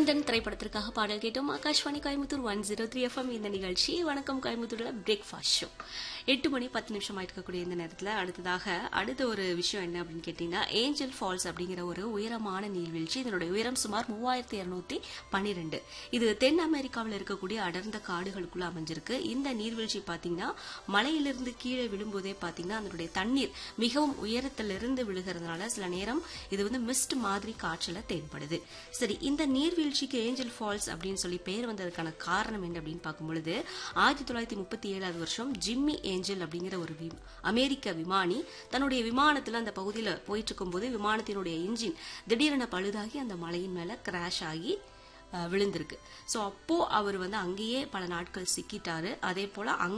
வேந்தன் திரைப்படத்திற்காக பாடல் கேட்டோம் Akashvani Coimbatore one zero three FM இந்த நிகழ்ச்சி வணக்கம் கோயம்புத்தூர்ல பிரேக்ஃபாஸ்ட் ஷோ எட்டு மணி பத்து நிமிஷம் இருக்கக்கூடிய இந்த நேரத்தில் அடுத்ததாக அடுத்த ஒரு விஷயம் என்ன அப்படின்னு கேட்டீங்கன்னா ஏஞ்சல் ஃபால்ஸ் அப்படிங்கிற ஒரு உயரமான நீர்வீழ்ச்சி இதனுடைய உயரம் சுமார் மூவாயிரத்தி இருநூத்தி பன்னிரெண்டு இது தென் அமெரிக்காவில் இருக்கக்கூடிய அடர்ந்த காடுகளுக்குள்ள அமைஞ்சிருக்கு இந்த நீர்வீழ்ச்சி பாத்தீங்கன்னா மலையிலிருந்து கீழே விழும்போதே பாத்தீங்கன்னா அதனுடைய தண்ணீர் மிகவும் உயரத்திலிருந்து விழுகிறதுனால சில நேரம் இது வந்து மிஸ்ட் மாதிரி காற்றுல தென்படுது சரி இந்த நீர்வீழ்ச்சிக்கு ஏஞ்சல் ஃபால்ஸ் அப்படின்னு சொல்லி பெயர் வந்ததுக்கான காரணம் என்ன அப்படின்னு பார்க்கும் பொழுது ஆயிரத்தி தொள்ளாயிரத்தி முப்பத்தி ஏழாவது வருஷம் ஜிம்மி ஏஞ்சல் அப்படிங்கிற ஒரு வி- அமெரிக்க விமானி தன்னுடைய விமானத்துல அந்த பகுதியில போயிட்டு இருக்கும்போது விமானத்தினுடைய இன்ஜின் திடீரென பழுதாகி அந்த மலையின் மேல கிராஷ் ஆகி அஹ், விழுந்திருக்கு ஸோ அப்போ அவர் வந்து அங்கேயே பல நாட்கள் சிக்கிட்டாரு அதே போல அங்க